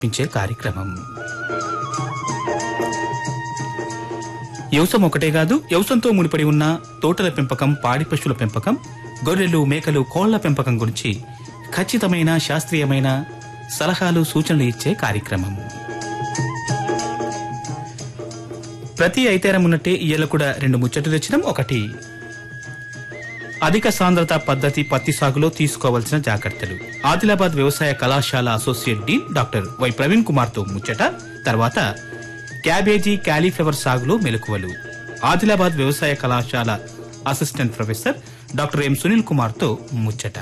పించే కార్యక్రమం వ్యవసాయం ఒకటే కాదు వ్యవసాయంతో ముడిపడి ఉన్న తోటల పెంపకం పాడి పశువుల పెంపకం గొర్రెలు మేకలు కోళ్ల పెంపకం గురించి ఖచ్చితమైన శాస్త్రీయమైన సలహాలు సూచనలు ఇచ్చే కార్యక్రమం ప్రతి ఐతేరం ఉన్నట్టే ఇయ్యల కూడా రెండు ముచ్చట్లు తెచ్చడం ఒకటి అధిక సాంద్రత పద్ధతి పత్తి సాగులో తీసుకోవాల్సిన జాగ్రత్తలు ఆదిలాబాద్ వ్యవసాయ కళాశాల associate dean doctor Y Praveen Kumar తో ముచ్చట తర్వాత క్యాబేజీ క్యాలీఫ్లవర్ సాగులో మెలకువలు ఆదిలాబాద్ వ్యవసాయ కళాశాల assistant professor doctor M Sunil Kumar తో ముచ్చట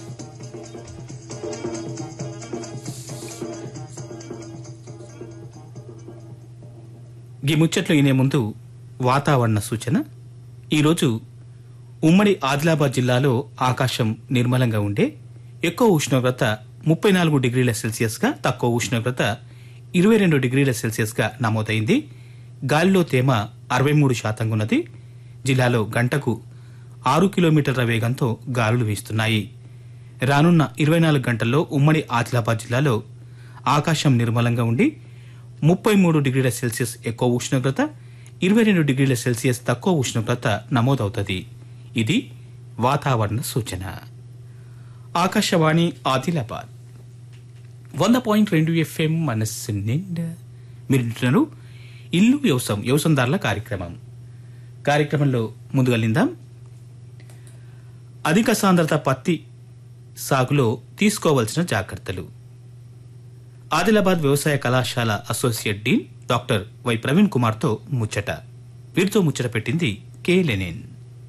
ఈ ముచ్చట్లు ఇనే ముందు వాతావరణ సూచన ఈరోజు ఉమ్మడి ఆదిలాబాద్ జిల్లాలో ఆకాశం నిర్మలంగా ఉండే ఎక్కువ ఉష్ణోగ్రత ముప్పై నాలుగు డిగ్రీల సెల్సియస్ గా తక్కువ ఉష్ణోగ్రత ఇరవై రెండు డిగ్రీల సెల్సియస్ గా నమోదైంది గాలిలో తేమ అరవై మూడు శాతంగా ఉన్నది జిల్లాలో గంటకు ఆరు కిలోమీటర్ల వేగంతో గాలులు వీస్తున్నాయి రానున్న ఇరవై నాలుగు గంటల్లో ఉమ్మడి ఆదిలాబాద్ జిల్లాలో ఆకాశం నిర్మలంగా ఉండి ముప్పై మూడు డిగ్రీల సెల్సియస్ ఎక్కువ ఉష్ణోగ్రత ఇరవై రెండు డిగ్రీల సెల్సియస్ తక్కువ ఉష్ణోగ్రత నమోదవుతుంది ఇది వాతావరణ సూచన ఆకాశవాణి ఆదిలాబాద్ వంద పాయింట్ రెండు ఎఫ్ఎం మనస్సు నిండా మీరు వింటున్నారు ఇల్లు వ్యవసాయం వ్యవసాయదారుల కార్యక్రమం కార్యక్రమంలో ముందుగా లిందాం అధిక సాంద్రత పత్తి సాగులో తీసుకోవాల్సిన జాగ్రత్తలు ఆదిలాబాద్ వ్యవసాయ కళాశాల associate dean doctor Y Praveen Kumar తో ముచ్చట వీరితో ముచ్చట పెట్టింది కే లెనిన్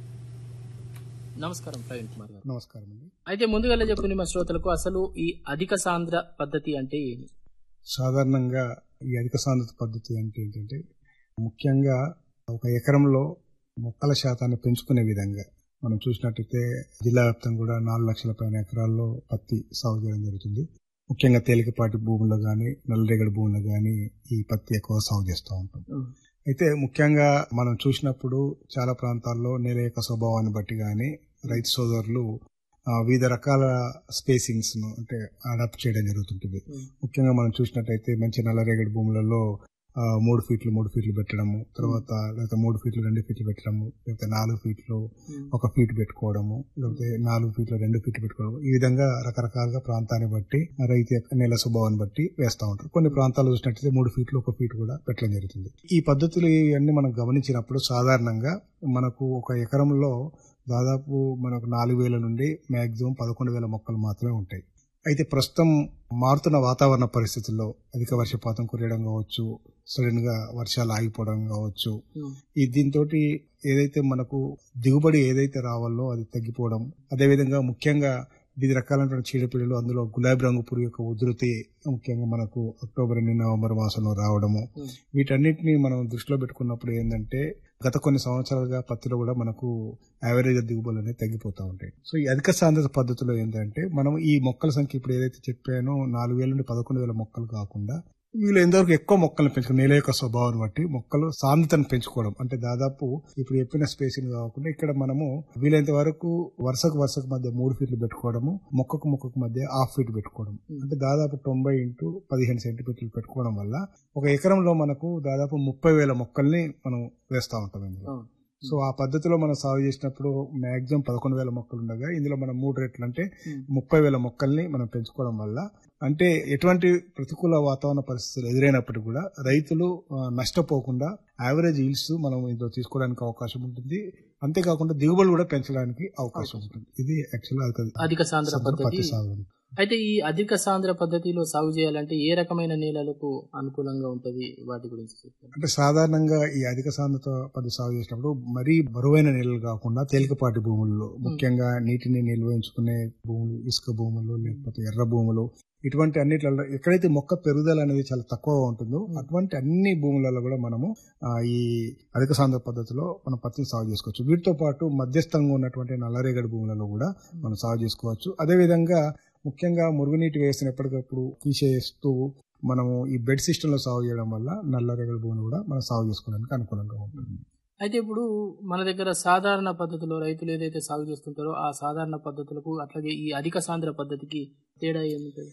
నమస్కారం ప్రవీణ్ కుమార్ గారు నమస్కారం అండి అయితే ముందుగా చెప్పండి మా శ్రోతలకు అసలు ఈ అధిక సాంద్ర పద్ధతి అంటే ఏమి సాధారణంగా ఈ అధిక సాంద్రత పద్ధతి అంటే ఏంటంటే ముఖ్యంగా ఒక ఎకరంలో మొక్కల శాతాన్ని పెంచుకునే విధంగా మనం చూసినట్టయితే జిల్లా వ్యాప్తంగా కూడా నాలుగు లక్షల పైన ఎకరాల్లో పత్తి సాగు చేయడం జరుగుతుంది ముఖ్యంగా తేలికపాటి భూముల్లో కానీ నల్లరేగడి భూముల్లో కానీ ఈ పత్తి ఎక్కువ సాగు చేస్తూ ఉంటాం అయితే ముఖ్యంగా మనం చూసినప్పుడు చాలా ప్రాంతాల్లో నేల యొక్క స్వభావాన్ని బట్టి కానీ రైతు సోదరులు ఆ, వివిధ రకాల స్పేసింగ్స్ ను అంటే అడాప్ట్ చేయడం జరుగుతుంటుంది ముఖ్యంగా మనం చూసినట్టయితే మంచి నల్లరేగడి భూములలో ఆ, మూడు ఫీట్లు మూడు ఫీట్లు పెట్టడము తర్వాత లేకపోతే మూడు ఫీట్లు రెండు ఫీట్లు పెట్టడము లేకపోతే నాలుగు ఫీట్లు ఒక ఫీట్ పెట్టుకోవడము లేకపోతే నాలుగు ఫీట్లు రెండు ఫీట్లు పెట్టుకోవడం ఈ విధంగా రకరకాలుగా ప్రాంతాన్ని బట్టి ఆ రైతు యొక్క నేల స్వభావాన్ని బట్టి వేస్తూ ఉంటారు కొన్ని ప్రాంతాలు చూసినట్టయితే మూడు ఫీట్లు ఒక ఫీట్ కూడా పెట్టడం జరుగుతుంది ఈ పద్ధతులు ఇవన్నీ మనం గమనించినప్పుడు సాధారణంగా మనకు ఒక ఎకరంలో దాదాపు మనకు నాలుగు వేల నుండి మాక్సిమం పదకొండు వేల మొక్కలు మాత్రమే ఉంటాయి అయితే ప్రస్తుతం మారుతున్న వాతావరణ పరిస్థితుల్లో అధిక వర్షపాతం కురియడం కావచ్చు సడన్ గా వర్షాలు ఆగిపోవడం కావచ్చు ఈ దీంతో ఏదైతే మనకు దిగుబడి ఏదైతే రావాలో అది తగ్గిపోవడం అదేవిధంగా ముఖ్యంగా వివిధ రకాలైన చీడపీడలు అందులో గులాబీ రంగు పురుగు యొక్క ఉధృతి ముఖ్యంగా మనకు అక్టోబర్ నుండి నవంబర్ మాసంలో రావడము వీటన్నిటిని మనం దృష్టిలో పెట్టుకున్నప్పుడు ఏంటంటే గత కొన్ని సంవత్సరాలుగా పత్తిలో కూడా మనకు యావరేజ్ దిగుబడులు అనేవి తగ్గిపోతూ ఉంటాయి సో ఈ అధిక సాంద్రత పద్ధతిలో ఏంటంటే మనం ఈ మొక్కల సంఖ్య ఇప్పుడు ఏదైతే చెప్పానో నాలుగు వేల నుండి పదకొండు వేల మొక్కలు కాకుండా వీళ్ళు ఎంతవరకు ఎక్కువ మొక్కలను పెంచుకోవడం నేల యొక్క స్వభావాన్ని బట్టి మొక్కలు సాంద్రతను పెంచుకోవడం అంటే దాదాపు ఇప్పుడు చెప్పిన స్పేసింగ్ కాకుండా ఇక్కడ మనము వీలైనంత వరకు వరుసకు వరుసకు మధ్య మూడు ఫీట్లు పెట్టుకోవడము మొక్కకు మొక్కకు మధ్య హాఫ్ ఫీట్ పెట్టుకోవడం అంటే దాదాపు తొంభై ఇంటూ పదిహేను సెంటీమీటర్లు పెట్టుకోవడం వల్ల ఒక ఎకరంలో మనకు దాదాపు ముప్పై వేల మొక్కల్ని మనం వేస్తా ఉంటాం ఇందులో సో ఆ పద్ధతిలో మనం సాగు చేసినప్పుడు మాక్సిమం పదకొండు వేల మొక్కలు ఉండగా ఇందులో మనం మూడు రెట్లు అంటే ముప్పై వేల మొక్కల్ని మనం పెంచుకోవడం వల్ల అంటే ఎటువంటి ప్రతికూల వాతావరణ పరిస్థితులు ఎదురైనప్పటికీ కూడా రైతులు ఆ, నష్టపోకుండా యావరేజ్ ఈల్స్ మనం ఇందులో తీసుకోవడానికి అవకాశం ఉంటుంది అంతేకాకుండా దిగుబడులు కూడా పెంచడానికి అవకాశం ఉంటుంది ఇది యాక్చువల్ అధిక సాంద్ర పద్ధతి సాగు అయితే ఈ అధిక సాంద్ర పద్ధతిలో సాగు చేయాలంటే ఏ రకమైన నేలలకు అనుకూలంగా ఉంటది వాటి గురించి చెప్పండి అంటే సాధారణంగా ఈ అధిక సాంద్రత పద్ధతి సాగు చేసినప్పుడు మరీ బరువైన నీళ్ళు కాకుండా తేలికపాటి భూముల్లో ముఖ్యంగా నీటిని నిల్వ ఉంచుకునే భూములు ఇసుక భూములు లేకపోతే ఎర్ర భూములు ఇటువంటి అన్నిట్లలో ఎక్కడైతే మొక్క పెరుగుదల అనేది చాలా తక్కువగా ఉంటుందో అటువంటి అన్ని భూములలో కూడా మనము ఆ, ఈ అధిక సాంద్ర పద్ధతిలో మనం పత్తిని సాగు చేసుకోవచ్చు వీటితో పాటు మధ్యస్థంగా ఉన్నటువంటి నల్లరేగడి భూములలో కూడా మనం సాగు చేసుకోవచ్చు అదేవిధంగా ముఖ్యంగా మురుగునీటి వేసిన ఎప్పటికప్పుడు తీసేస్తూ మనము ఈ బెడ్ సిస్టమ్ లో సాగు చేయడం వల్ల నల్లరేగడి భూమిని కూడా మనం సాగు చేసుకోవడానికి అనుకూలంగా ఉంటుంది అయితే ఇప్పుడు మన దగ్గర సాధారణ పద్ధతిలో రైతులు ఏదైతే సాగు చేస్తుంటారో ఆ సాధారణ పద్ధతులకు అట్లాగే ఈ అధిక సాంద్ర పద్ధతికి తేడా ఏముంటది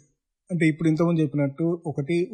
అంటే ఇప్పుడు ఇంతకుముందు చెప్పినట్టు ఒకటి